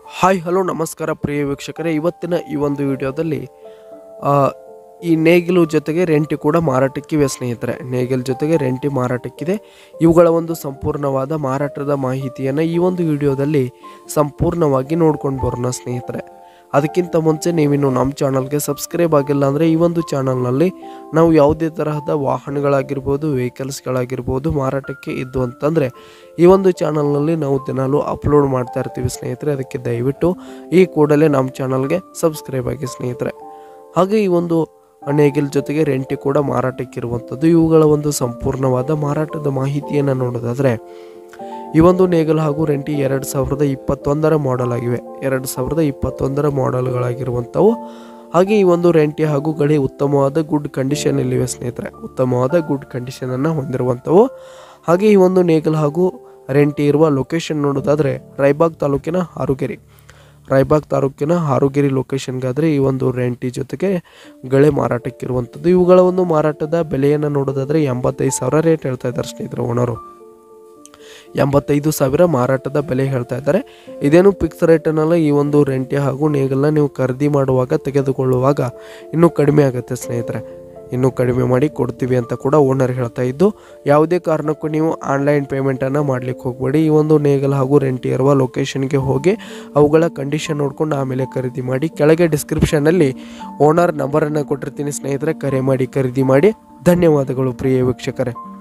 hi hello ನಮಸ್ಕಾರ ಪ್ರಿಯ ವೀಕ್ಷಕರೇ ಇವತ್ತಿನ ಈ ಒಂದು ವಿಡಿಯೋದಲ್ಲಿ ಆ, ಈ ನೇಗಿಲು ಜೊತೆಗೆ ರೆಂಟಿ ಕೂಡ ಮಾರಾಟಕ್ಕಿವೆ ಸ್ನೇಹಿತರೆ ನೇಗಿಲ್ ಜೊತೆಗೆ ರೆಂಟಿ ಮಾರಾಟಕ್ಕಿದೆ ಇವುಗಳ ಒಂದು ಸಂಪೂರ್ಣವಾದ ಮಾರಾಟದ ಮಾಹಿತಿಯನ್ನು ಈ ಒಂದು ವಿಡಿಯೋದಲ್ಲಿ ಸಂಪೂರ್ಣವಾಗಿ ನೋಡ್ಕೊಂಡು ಬರೋಣ ಸ್ನೇಹಿತರೆ ಅದಕ್ಕಿಂತ ಮುಂಚೆ ನೀವಿನ್ನು ನಮ್ಮ ಚಾನಲ್ಗೆ ಸಬ್ಸ್ಕ್ರೈಬ್ ಆಗಿಲ್ಲ ಅಂದರೆ ಈ ಒಂದು ಚಾನಲ್ನಲ್ಲಿ ನಾವು ಯಾವುದೇ ತರಹದ ವಾಹನಗಳಾಗಿರ್ಬೋದು ವೆಹಿಕಲ್ಸ್ಗಳಾಗಿರ್ಬೋದು ಮಾರಾಟಕ್ಕೆ ಇದ್ದು ಅಂತಂದರೆ ಈ ಒಂದು ಚಾನಲ್ನಲ್ಲಿ ನಾವು ದಿನಾಲೂ ಅಪ್ಲೋಡ್ ಮಾಡ್ತಾ ಇರ್ತೀವಿ ಸ್ನೇಹಿತರೆ ಅದಕ್ಕೆ ದಯವಿಟ್ಟು ಈ ಕೂಡಲೇ ನಮ್ಮ ಚಾನಲ್ಗೆ ಸಬ್ಸ್ಕ್ರೈಬ್ ಆಗಿ ಸ್ನೇಹಿತರೆ ಹಾಗೆ ಈ ಒಂದು ನೇಗಿಲ್ ಜೊತೆಗೆ ರೆಂಟಿ ಕೂಡ ಮಾರಾಟಕ್ಕಿರುವಂಥದ್ದು ಇವುಗಳ ಒಂದು ಸಂಪೂರ್ಣವಾದ ಮಾರಾಟದ ಮಾಹಿತಿಯನ್ನು ನೋಡೋದಾದರೆ ಈ ಒಂದು ನೇಗಲ್ ಹಾಗೂ ರೆಂಟಿ ಎರಡು ಸಾವಿರದ ಇಪ್ಪತ್ತೊಂದರ ಮಾಡೆಲ್ ಆಗಿವೆ ಎರಡು ಸಾವಿರದ ಇಪ್ಪತ್ತೊಂದರ ಮಾಡೆಲ್ಗಳಾಗಿರುವಂಥವು ಹಾಗೆ ಈ ಒಂದು ರೆಂಟಿ ಹಾಗೂ ಗಡಿ ಉತ್ತಮವಾದ ಗುಡ್ ಕಂಡೀಷನಲ್ಲಿವೆ ಸ್ನೇಹಿತರೆ ಉತ್ತಮವಾದ ಗುಡ್ ಕಂಡೀಷನನ್ನು ಹೊಂದಿರುವಂಥವು ಹಾಗೆ ಈ ಒಂದು ನೇಗಲ್ ಹಾಗೂ ರೆಂಟಿ ಇರುವ ಲೊಕೇಶನ್ ನೋಡೋದಾದರೆ ರಾಯಬಾಗ್ ತಾಲೂಕಿನ ಹಾರುಗೆರೆ ರಾಯಬಾಗ್ ತಾಲೂಕಿನ ಹಾರುಗೆರೆ ಲೊಕೇಶನ್ಗಾದರೆ ಈ ಒಂದು ರೆಂಟಿ ಜೊತೆಗೆ ಗಳೆ ಮಾರಾಟಕ್ಕಿರುವಂಥದ್ದು ಇವುಗಳ ಒಂದು ಮಾರಾಟದ ಬೆಲೆಯನ್ನು ನೋಡೋದಾದರೆ ಎಂಬತ್ತೈದು ಸಾವಿರ ರೇಟ್ ಹೇಳ್ತಾ ಇದ್ದಾರೆ ಸ್ನೇಹಿತರು ಓನರು ಎಂಬತ್ತೈದು ಸಾವಿರ ಮಾರಾಟದ ಬೆಲೆ ಹೇಳ್ತಾ ಇದ್ದಾರೆ ಇದೇನು ಫಿಕ್ಸ್ ರೇಟನ್ನಲ್ಲ ಈ ಒಂದು ರೆಂಟಿ ಹಾಗೂ ನೇಗಲ್ನ ನೀವು ಖರೀದಿ ಮಾಡುವಾಗ ತೆಗೆದುಕೊಳ್ಳುವಾಗ ಇನ್ನೂ ಕಡಿಮೆ ಆಗುತ್ತೆ ಸ್ನೇಹಿತರೆ ಇನ್ನೂ ಕಡಿಮೆ ಮಾಡಿ ಕೊಡ್ತೀವಿ ಅಂತ ಕೂಡ ಓನರ್ ಹೇಳ್ತಾ ಇದ್ದು ಯಾವುದೇ ಕಾರಣಕ್ಕೂ ನೀವು ಆನ್ಲೈನ್ ಪೇಮೆಂಟನ್ನು ಮಾಡ್ಲಿಕ್ಕೆ ಹೋಗಬೇಡಿ ಈ ಒಂದು ನೇಗಲ್ ಹಾಗೂ ರೆಂಟಿ ಇರುವ ಲೊಕೇಶನ್ಗೆ ಹೋಗಿ ಅವುಗಳ ಕಂಡೀಷನ್ ನೋಡ್ಕೊಂಡು ಆಮೇಲೆ ಖರೀದಿ ಮಾಡಿ ಕೆಳಗೆ ಡಿಸ್ಕ್ರಿಪ್ಷನಲ್ಲಿ ಓನರ್ ನಂಬರನ್ನು ಕೊಟ್ಟಿರ್ತೀನಿ ಸ್ನೇಹಿತರೆ ಕರೆ ಮಾಡಿ ಖರೀದಿ ಮಾಡಿ ಧನ್ಯವಾದಗಳು ಪ್ರಿಯ ವೀಕ್ಷಕರೇ